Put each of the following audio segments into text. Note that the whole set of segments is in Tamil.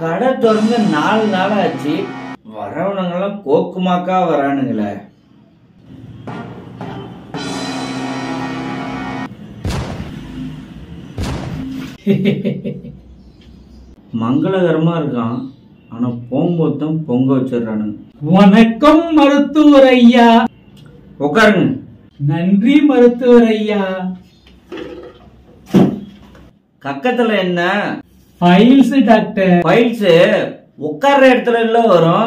கடை திறந்து நாலு நாள் ஆச்சு வரவனுங்கெல்லாம் கோக்குமாக்கா வரானுங்களே மங்களகரமா இருக்கான் ஆனா போகும்போது தான் பொங்க வச்சிடுறானுங்க வணக்கம் மருத்துவர் ஐயா உட்காருங்க நன்றி மருத்துவர் ஐயா கக்கத்துல என்ன ஃபைல்ஸ் டாக்டர் ஃபைல்ஸ் உட்கார்ற இடத்துல இல்ல வரும்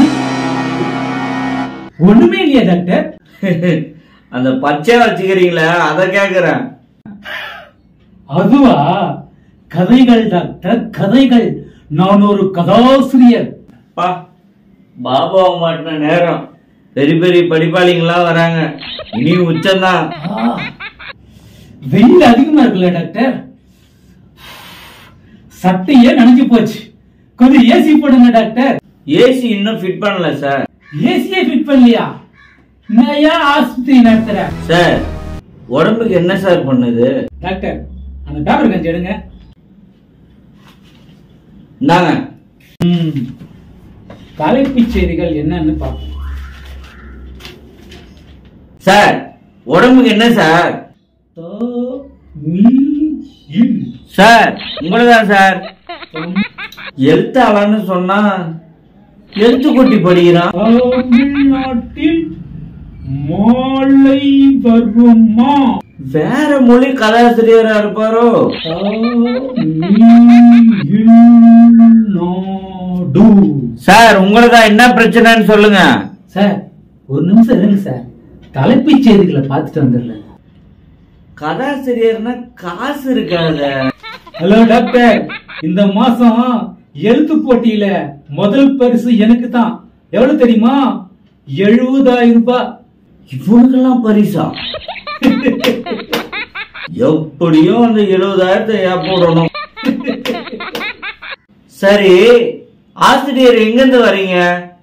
ஒண்ணுமே இல்லையா டாக்டர் அந்த பச்சை வச்சுக்கிறீங்களே அத கேக்குறேன் அதுவா கதைகள் டாக்டர் கதைகள் நான் ஒரு கதாசிரியர் பா பாபாவை மாட்டின நேரம் பெரிய பெரிய படிப்பாளிங்களா வராங்க இனி உச்சம்தான் ஆ, வெயில் அதிகமா இருக்குல்ல டாக்டர் சட்டையே நனைஞ்சு போச்சு கொஞ்சம் ஏசி போடுங்க டாக்டர் ஏசி இன்னும் ஃபிட் பண்ணல சார் ஏசியே ஃபிட் பண்ணலையா நான் ஏன் ஆஸ்பத்திரி நடத்துறேன் சார் உடம்புக்கு என்ன சார் பண்ணுது டாக்டர் அந்த பேப்பர் கஞ்சி எடுங்க இந்தாங்க ம். தலைப்புச் செய்திகள் என்னன்னு பார்ப்போம் சார் உடம்புக்கு என்ன சார் தோ, மீ, இல். சார் உங்களதான் சார் தொம், எழுத்தாளன்னு சொன்னா எழுத்து கொட்டி படிக்கிறான் தமிழ்நாட்டில் மாலை வருமா வேற மொழி கதாசிரியரா இருப்பாரோ தமிழ்நாடு. சார் உங்களதான் என்ன பிரச்சனைன்னு சொல்லுங்க சார் ஒரு நிமிஷம் இருங்க சார் தலைப்புச் செய்திகளை பார்த்துட்டு வந்துடல கதாசிரியர்னா காசு இருக்காத ஹலோ டாக்டர் இந்த மாசம் எழுத்து போட்டியில முதல் பரிசு எனக்கு தான் எவ்வளவு தெரியுமா எழுபதாயிரம் ரூபாய் இவனுக்கெல்லாம் பரிசா எப்படியும் அந்த எழுபதாயிரத்தை ஏப்போடணும் சரி ஆசிரியர் எங்க இருந்து வரீங்க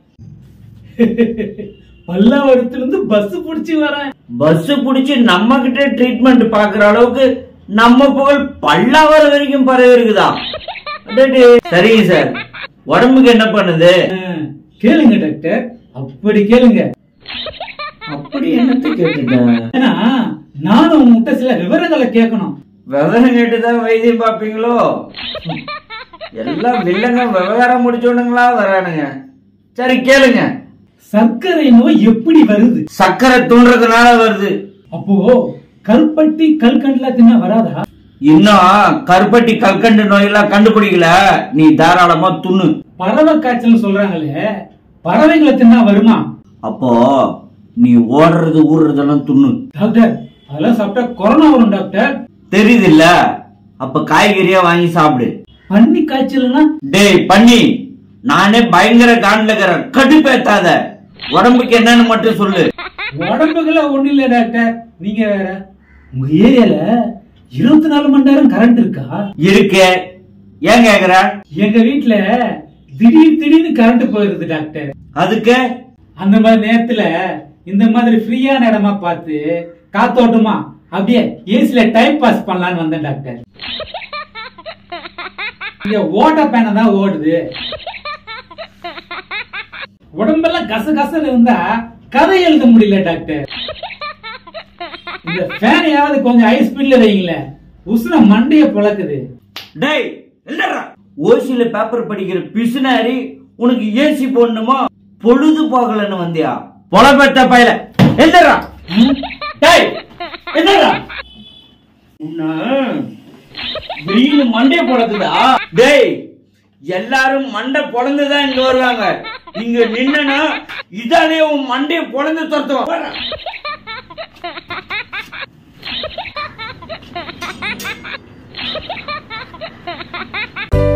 பல்லாவரத்துல இருந்து பஸ் புடிச்சு வரேன் பஸ் புடிச்சு நம்ம கிட்ட ட்ரீட்மெண்ட் பாக்குற அளவுக்கு நம்ம புகழ் பல்லாவரம் வரைக்கும் பரவி இருக்குதா அடடே. சரிங்க சார் உடம்புக்கு என்ன பண்ணுது ஆ, கேளுங்க டாக்டர் அப்படி கேளுங்க அப்படி என்னத்தை கேட்டுட்டேன் ஏன்னா நானும் உங்ககிட்ட சில விவரங்களை கேட்கணும் விவரம் கேட்டுதான் வைத்தியம் பாப்பீங்களோ எல்லாம் வில்லங்க விவகாரம் முடிச்சோனுங்களா வரானுங்க சரி கேளுங்க சர்க்கரை நோய் எப்படி வருது சக்கரை தூண்டுறதுனால வருது அப்போ கல்பட்டி கல்கண்டலா தின்னா வராதா இன்னும் கருப்பட்டி கல்கண்டு நோயெல்லாம் கண்டுபிடிக்கல நீ தாராளமா துண்ணு பறவை காய்ச்சல் சொல்றாங்களே பறவைகளை தின்னா வருமா அப்போ நீ ஓடுறது ஊடுறதெல்லாம் துண்ணு டாக்டர் அதெல்லாம் சாப்பிட்டா கொரோனா வரும் டாக்டர் தெரியுது இல்ல அப்ப காய்கறியா வாங்கி சாப்பிடு பன்னி காய்ச்சல்னா டேய் பண்ணி நானே பயங்கர காண்லக்கிறேன் கடுப்பேத்தாத உடம்புக்கு என்னன்னு மட்டும் சொல்லு உடம்புக்குள்ள ஒண்ணு இல்ல டாக்டர் நீங்க வேற உங்க ஏரியால இருபத்தி நாலு மணி நேரம் கரண்ட் இருக்கா இருக்கே ஏன் கேக்குற எங்க வீட்ல திடீர் திடீர்னு கரண்ட் போயிருது டாக்டர் அதுக்கு அந்த மாதிரி நேரத்துல இந்த மாதிரி ஃப்ரீயான இடமா பார்த்து காத்தோட்டமா அப்படியே ஏசில டைம் பாஸ் பண்ணலாம்னு வந்தேன் டாக்டர் இங்க ஓட்ட பேனை தான் ஓடுது உடம்பெல்லாம் கச கசன்னு இருந்தா கதை எழுத முடியல டாக்டர் இந்த ஃபேனையாவது கொஞ்சம் ஹை ஸ்பீட்ல வைங்களேன் உசுன மண்டைய பிளக்குது டேய் இல்லடா ஓசில பேப்பர் படிக்கிற பிசுனாரி உனக்கு ஏசி போடணுமா பொழுது போகலன்னு வந்தியா பொலப்பெத்த பையல எந்தரா டேய் என்னடா உன்ன வெயில் மண்டே பொழக்குதா டேய் எல்லாரும் மண்டை பொழந்துதான் இங்க வருவாங்க இங்க நின்னா இதாலே உன் மண்டைய பொழந்து துரத்துவான் Thank